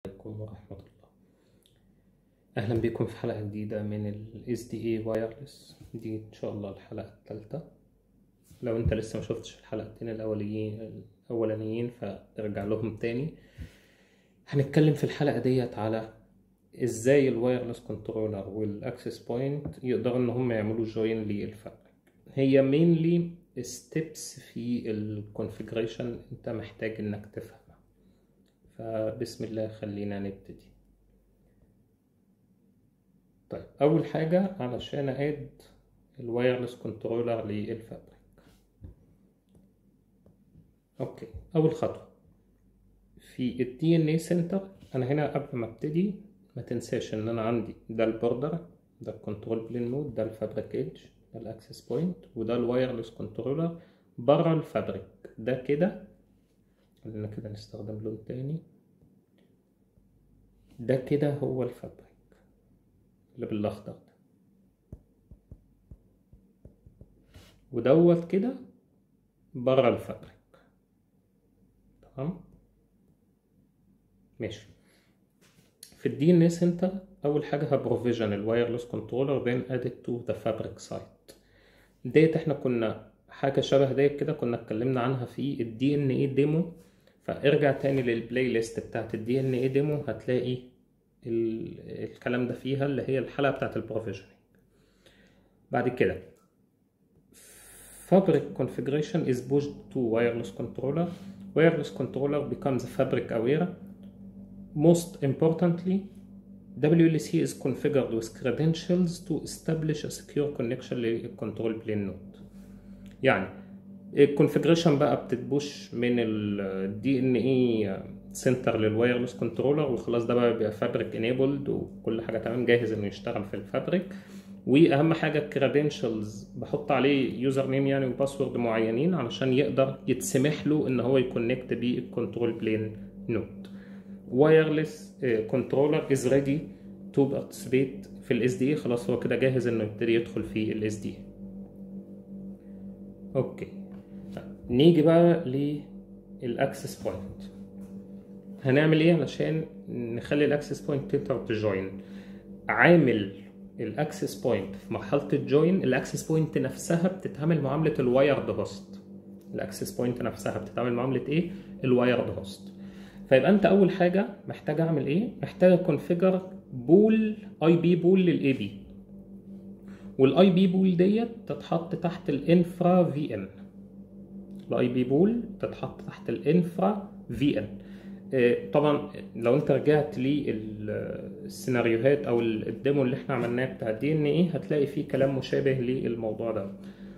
عليكم ورحمة الله أهلا بكم في حلقة جديدة من ال SDA Wireless دي إن شاء الله الحلقة الثالثة لو أنت لسه ما شفتش الحلقتين الأوليين الأولانيين فارجع لهم تاني هنتكلم في الحلقة ديت على إزاي الوايرلس كنترولر والأكسس بوينت يقدروا إن هم يعملوا جوين للفابريك هي mainly steps في الكونفيجريشن أنت محتاج إنك تفهمها فبسم الله خلينا نبتدي طيب اول حاجة علشان اد الوايرلس كنترولر للفابريك اوكي اول خطوة في الدي ان اي سنتر انا هنا قبل ما ابتدي ما تنساش ان انا عندي ده البوردر ده الكنترول بلين نود ده الفابريك ايدج ده الاكسس بوينت وده الوايرلس كنترولر بره الفابريك ده كده خلينا كده نستخدم لون تاني ده كده هو الفابريك اللي بالاخضر ده ودوت كده بره الفابريك تمام ماشي في الدي ان اس سنتر اول حاجه هبروفيجن الوايرلس كنترولر then add it to the fabric site ديت احنا كنا حاجه شبه ديت كده كنا اتكلمنا عنها في الدي ان اي ديمو فارجع تاني للبلاي ليست بتاعت الدي ان اي ديمو هتلاقي الكلام ده فيها اللي هي الحلقه بتاعت البروفيجنينج بعد كده fabric configuration is pushed to wireless controller wireless controller becomes fabric aware most importantly WLC is configured with credentials to establish a secure connection للكنترول بلين نود يعني الكونفجريشن بقى بتتبوش من الدي ان اي سنتر للوايرلس كنترولر وخلاص ده بقى بيبقى فابريك انيبلد وكل حاجه تمام جاهز انه يشتغل في الفابريك واهم حاجه الكريدنشالز بحط عليه يوزر نيم يعني وباسورد معينين علشان يقدر يتسمح له ان هو يكونكت بالكنترول بلين نود وايرلس كنترولر از ريدي تو بارتيسيبيت في الاس دي خلاص هو كده جاهز انه يبتدي يدخل في الاس دي اوكي نيجي بقى للاكسس بوينت هنعمل ايه علشان نخلي الاكسس بوينت تقدر تجوين عامل الاكسس بوينت في مرحله الجوين الاكسس بوينت نفسها بتتعامل معامله الوايرد هوست الاكسس بوينت نفسها بتتعامل معامله ايه الوايرد هوست فيبقى انت اول حاجه محتاج اعمل ايه محتاج اكونفيجر بول اي بي بول للاي بي والاي بي بول ديت تتحط تحت الانفرا في ان الاي بي بول تتحط تحت الانفرا في ان طبعا لو انت رجعت للسيناريوهات او الديمو اللي احنا عملناه بتاع الدي ان ايه هتلاقي فيه كلام مشابه للموضوع ده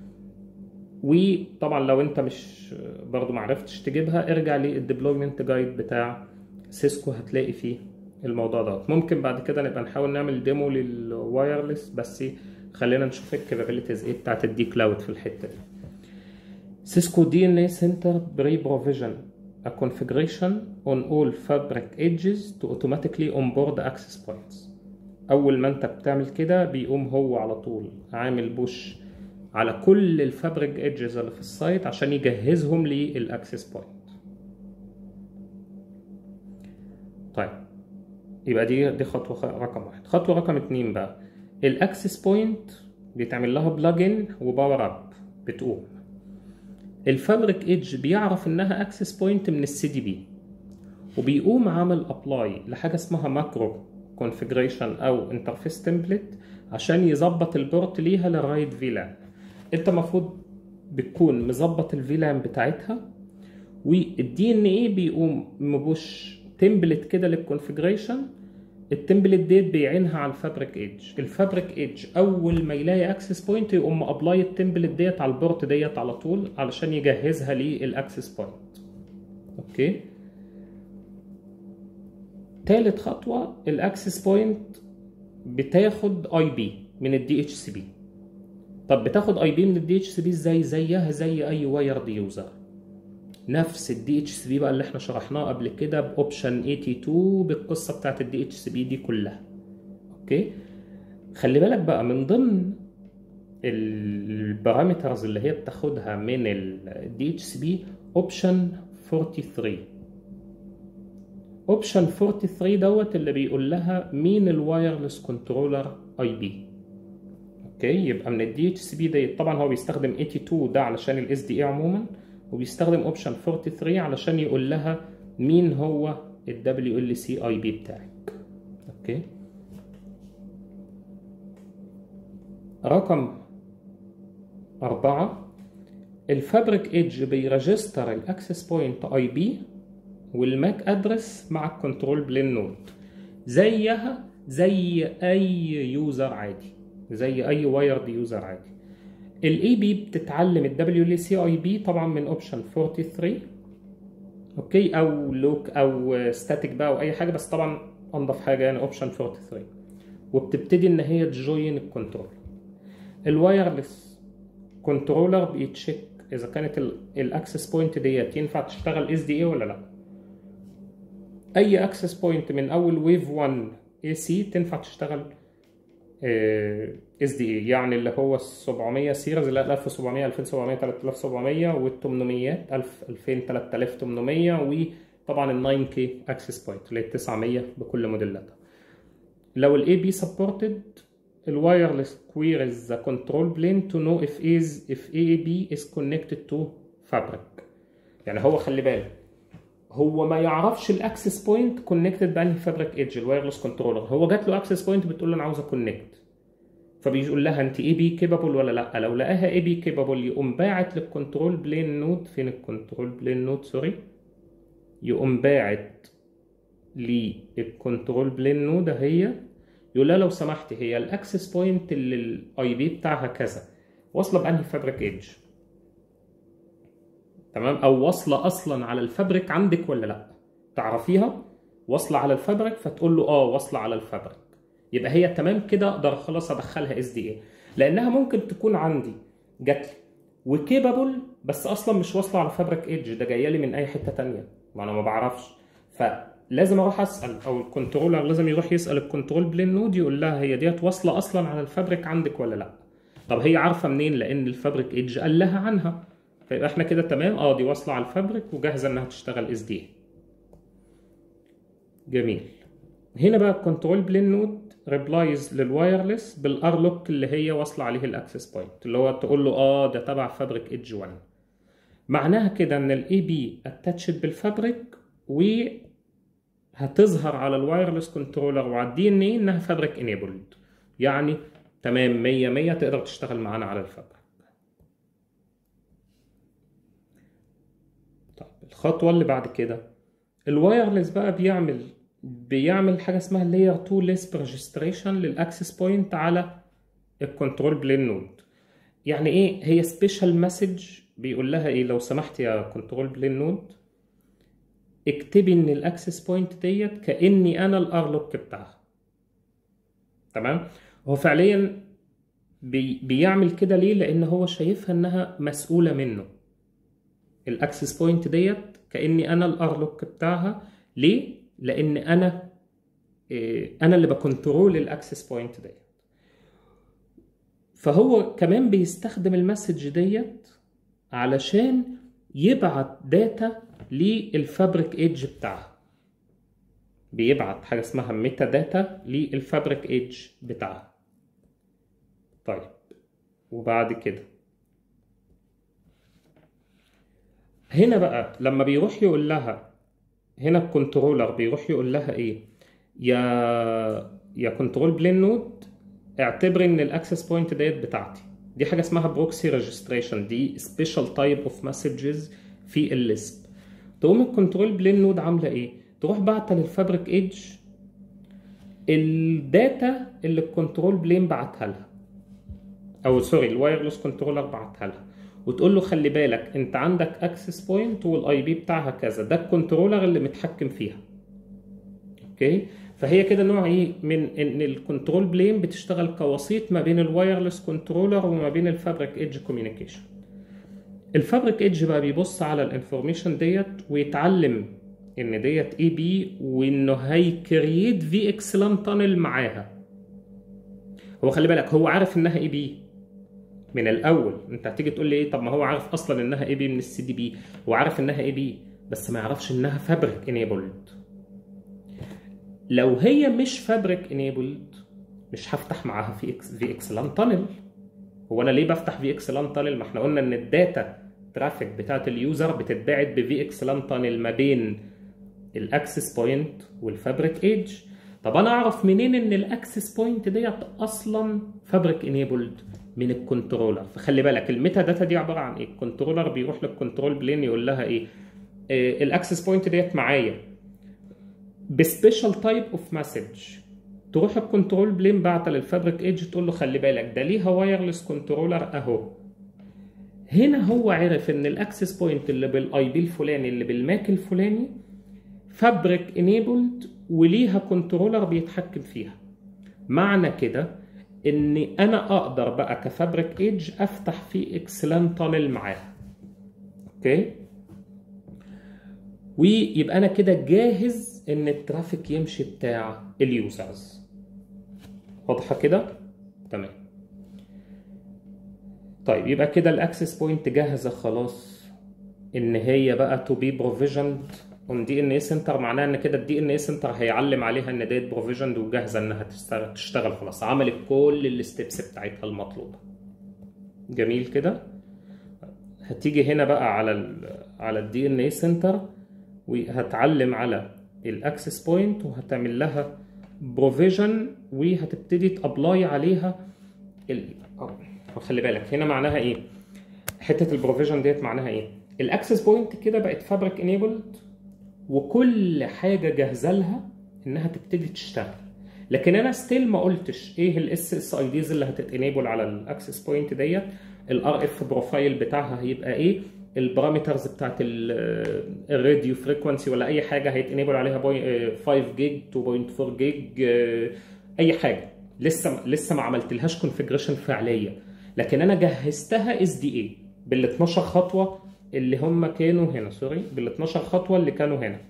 وطبعا لو انت مش برضو معرفتش تجيبها ارجع للديبلويمنت جايد بتاع سيسكو هتلاقي فيه الموضوع ده ممكن بعد كده نبقى نحاول نعمل ديمو للوايرلس بس خلينا نشوف الكابابيلتيز ايه بتاعت الدي كلاود في الحته دي سيسكو دي ان اي سنتر بري بروفيجن a configuration on all fabric edges to automatically onboard access points اول ما انت بتعمل كده بيقوم هو على طول عامل بوش على كل الفابريك ايدجز اللي في السايت عشان يجهزهم للاكسس بوينت طيب يبقى دي دي خطوه رقم واحد خطوه رقم اتنين بقى الاكسس بوينت بيتعمل لها بلجن وباور اب بتقوم الفابريك ايدج بيعرف انها اكسس بوينت من السي دي بي وبيقوم عامل ابلاي لحاجه اسمها ماكرو كونفيجريشن او انترفيس تمبلت عشان يظبط البورت ليها للرايت فيلان انت المفروض بتكون مظبط الفيلان بتاعتها والدي ان اي بيقوم مبوش تمبلت كده للكونفيجريشن التمبلت ديت بيعينها على الفابريك ايدج الفابريك ايدج اول ما يلاقي اكسس بوينت يقوم ابلاي التمبلت ديت على البورت ديت على طول علشان يجهزها للاكسس بوينت اوكي تالت خطوه الاكسس بوينت بتاخد اي بي من الدي اتش سي بي طب بتاخد اي بي من الدي اتش سي بي ازاي زيها زي اي وايرد يوزر نفس الدي اتش سي بي بقى اللي احنا شرحناه قبل كده باوبشن 82 بالقصه بتاعت الدي اتش سي بي دي كلها اوكي خلي بالك بقى من ضمن البارامترز اللي هي بتاخدها من الدي اتش سي بي اوبشن 43 اوبشن 43 دوت اللي بيقول لها مين الوايرلس كنترولر اي بي اوكي يبقى من الدي اتش سي بي ديت طبعا هو بيستخدم 82 ده علشان الاس دي اي عموما وبيستخدم اوبشن 43 علشان يقول لها مين هو الدبليو ال سي اي بي بتاعك اوكي رقم أربعة الفابريك ايدج بيرجستر الاكسس بوينت اي بي والماك ادرس مع الكنترول بلين نود زيها زي اي يوزر عادي زي اي وايرد يوزر عادي الاي بي بتتعلم الدبليو ال سي اي بي طبعا من اوبشن 43 اوكي او لوك او ستاتيك بقى او اي حاجه بس طبعا انضف حاجه يعني اوبشن 43 وبتبتدي ان هي تجوين الكنترول الوايرلس كنترولر بيتشيك اذا كانت الاكسس بوينت ديت ينفع تشتغل اس دي اي ولا لا اي اكسس بوينت من اول ويف 1 اي سي تنفع تشتغل اس دي اي يعني اللي هو 700 سيريز لا 1700 2700 3700 وال 800 1000 2000 3800 وطبعا ال 9 كي اكسس بوينت اللي هي 900 بكل موديلاتها لو الاي بي سبورتد الوايرلس queries the control plane to know if is if AAB is connected to fabric يعني هو خلي بالك هو ما يعرفش الاكسس بوينت كونكتد بانهي فابريك ايدج الوايرلس كنترولر هو جات له اكسس بوينت بتقول له انا عاوز اكونكت فبيقول لها انت اي بي كيبل ولا لا لو لقاها اي بي كيبل يقوم باعت للكنترول بلين نود فين الكنترول بلين نود سوري يقوم باعت للكنترول بلين نود اهي يقول لها لو سمحتي هي الاكسس بوينت اللي الاي بي بتاعها كذا واصله بانهي فابريك ايدج تمام او واصله اصلا على الفابريك عندك ولا لا تعرفيها واصله على الفابريك فتقول له اه واصله على الفابريك يبقى هي تمام كده اقدر خلاص ادخلها اس دي اي لانها ممكن تكون عندي جات لي وكيبل بس اصلا مش واصله على فابريك ايدج ده جايه لي من اي حته تانية ما انا ما بعرفش فلازم اروح اسال او الكنترولر لازم يروح يسال الكنترول بلين نود يقول لها هي ديت واصله اصلا على الفابريك عندك ولا لا طب هي عارفه منين لان الفابريك ايدج قال لها عنها فيبقى احنا كده تمام اه دي واصله على الفابريك وجاهزه انها تشتغل اس دي جميل هنا بقى الكنترول بلين نود ريبلايز للوايرلس بالار لوك اللي هي واصله عليه الاكسس بوينت اللي هو تقول له اه ده تبع فابريك ايدج 1 معناها كده ان الاي بي اتاتشد بالفابريك وهتظهر على الوايرلس كنترولر وعلى الدي ان اي انها فابريك انيبلد يعني تمام 100 100 تقدر تشتغل معانا على الفابريك طيب الخطوه اللي بعد كده الوايرلس بقى بيعمل بيعمل حاجه اسمها لاير 2 ليسب ريجستريشن للاكسس بوينت على الكنترول بلين نود يعني ايه هي سبيشال مسج بيقول لها ايه لو سمحت يا كنترول بلين نود اكتبي ان الاكسس بوينت ديت كاني انا الار لوك بتاعها تمام هو فعليا بي بيعمل كده ليه لان هو شايفها انها مسؤوله منه الاكسس بوينت ديت كاني انا الار لوك بتاعها ليه لان انا انا اللي بكنترول الاكسس بوينت ديت فهو كمان بيستخدم المسج ديت علشان يبعت داتا للفابريك ايدج بتاعها بيبعت حاجه اسمها ميتا داتا للفابريك ايدج بتاعها طيب وبعد كده هنا بقى لما بيروح يقول لها هنا الكنترولر بيروح يقول لها ايه يا يا كنترول بلين نود اعتبري ان الاكسس بوينت ديت بتاعتي دي حاجه اسمها بروكسي ريجستريشن دي سبيشال تايب اوف مسجز في الليسب تقوم الكنترول بلين نود عامله ايه تروح باعته للفابريك ايدج الداتا اللي الكنترول بلين بعتها لها او سوري الوايرلس كنترولر بعتها لها وتقول له خلي بالك انت عندك اكسس بوينت والاي بي بتاعها كذا ده الكنترولر اللي متحكم فيها اوكي فهي كده نوع ايه من ان الكنترول بلين بتشتغل كوسيط ما بين الوايرلس كنترولر وما بين الفابريك ايدج كوميونيكيشن الفابريك ايدج بقى بيبص على الانفورميشن ديت ويتعلم ان ديت اي بي وانه هيكريت في اكسلان تانل معاها هو خلي بالك هو عارف انها اي بي من الاول انت هتيجي تقول لي ايه طب ما هو عارف اصلا انها اي بي من السي دي بي هو عارف انها اي بي بس ما يعرفش انها فابريك انيبلد لو هي مش فابريك انيبلد مش هفتح معاها في اكس في اكس لان تانل هو انا ليه بفتح في اكس لان تانل ما احنا قلنا ان الداتا ترافيك بتاعت اليوزر بتتبعت بفي اكس لان تانل ما بين الاكسس بوينت والفابريك ايدج طب انا اعرف منين ان الاكسس بوينت ديت اصلا فابريك انيبلد من الكنترولر فخلي بالك الميتا داتا دي عباره عن ايه الكنترولر بيروح للكنترول بلين يقول لها ايه, إيه الاكسس بوينت ديت معايا بسبيشال تايب اوف مسج تروح الكنترول بلين بعت للفابريك ايدج تقول له خلي بالك ده ليها وايرلس كنترولر اهو هنا هو عرف ان الاكسس بوينت اللي بالاي بي الفلاني اللي بالماك الفلاني فابريك انيبلد وليها كنترولر بيتحكم فيها معنى كده ان انا اقدر بقى كفابريك ايدج افتح فيه اكسلان تانل معاها اوكي ويبقى انا كده جاهز ان الترافيك يمشي بتاع اليوزرز واضحه كده تمام طيب يبقى كده الاكسس بوينت جاهزه خلاص ان هي بقى تو بي بروفيجند اون دي ان اي سنتر معناها ان كده الدي ان اي سنتر هيعلم عليها ان ديت بروفيجند وجاهزه انها تشتغل, تشتغل خلاص عملت كل الستبس بتاعتها المطلوبه جميل كده هتيجي هنا بقى على ال على الدي ان اي سنتر وهتعلم على الاكسس بوينت وهتعمل لها بروفيجن وهتبتدي تابلاي عليها ال... خلي بالك هنا معناها ايه حته البروفيجن ديت معناها ايه الاكسس بوينت كده بقت فابريك انيبلد وكل حاجه جاهزه لها انها تبتدي تشتغل لكن انا ستيل ما قلتش ايه الاس اس اي ديز اللي هتتنيبل على الاكسس بوينت ديت الار اف بروفايل بتاعها هيبقى ايه البارامترز بتاعت الراديو فريكونسي ولا اي حاجه هيتنيبل عليها 5 جيج 2.4 جيج اي حاجه لسه لسه ما عملتلهاش كونفجريشن فعليه لكن انا جهزتها اس دي اي بال 12 خطوه اللي هم كانوا هنا سوري بال 12 خطوه اللي كانوا هنا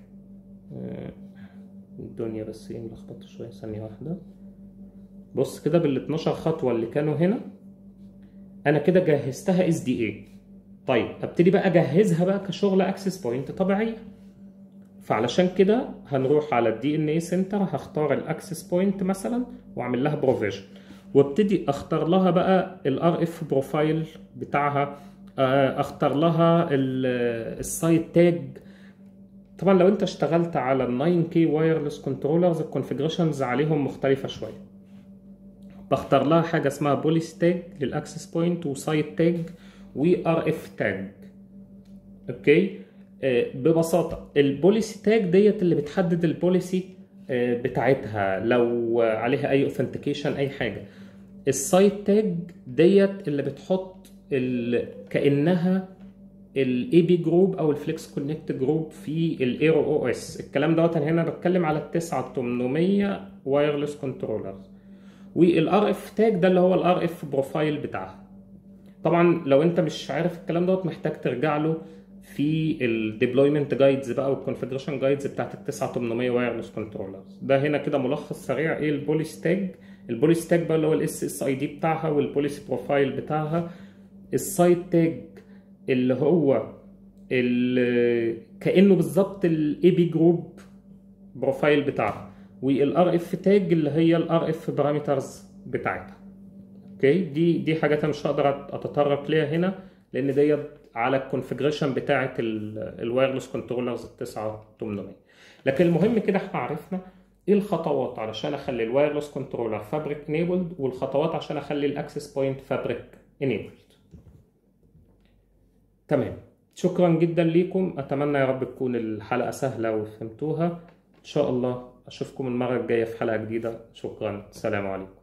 الدنيا بس ايه ملخبطه شويه ثانيه واحده بص كده بال 12 خطوه اللي كانوا هنا انا كده جهزتها اس دي اي طيب ابتدي بقى اجهزها بقى كشغل اكسس بوينت طبيعيه فعلشان كده هنروح على الدي ان اي سنتر هختار الاكسس بوينت مثلا واعمل لها بروفيجن وابتدي اختار لها بقى الار اف بروفايل بتاعها اختار لها السايد تاج طبعا لو انت اشتغلت على ال 9 كي وايرلس كنترولرز الكونفجريشنز عليهم مختلفه شويه بختار لها حاجه اسمها بوليس تاج للاكسس بوينت وسايد تاج وار اف تاج اوكي آه ببساطه البوليسي تاج ديت اللي بتحدد البوليسي آه بتاعتها لو عليها اي اوثنتيكيشن اي حاجه السايد تاج ديت اللي بتحط كانها الاي بي جروب او الفليكس كونكت جروب في الايرو او اس الكلام دوت انا هنا بتكلم على ال 9800 وايرلس كنترولرز والار اف تاج ده اللي هو الار اف بروفايل بتاعها طبعا لو انت مش عارف الكلام دوت محتاج ترجع له في الديبلويمنت جايدز بقى والكونفجريشن جايدز بتاعت ال 9800 وايرلس كنترولرز ده هنا كده ملخص سريع ايه البوليس تاج البوليس تاج بقى اللي هو الاس اس اي دي بتاعها والبوليسي بروفايل بتاعها السايد تاج اللي هو اللي كانه بالظبط الاي بي جروب بروفايل بتاعها والار اف تاج اللي هي الار اف بارامترز بتاعتها اوكي دي دي حاجات انا مش هقدر اتطرق ليها هنا لان ديت على الكونفجريشن بتاعه الوايرلس كنترولرز 9800 لكن المهم كده احنا عرفنا ايه الخطوات علشان اخلي الوايرلس كنترولر فابريك انيبلد والخطوات عشان اخلي الاكسس بوينت فابريك انيبلد تمام شكرا جدا ليكم اتمنى يا رب تكون الحلقه سهله وفهمتوها ان شاء الله اشوفكم المره الجايه في حلقه جديده شكرا سلام عليكم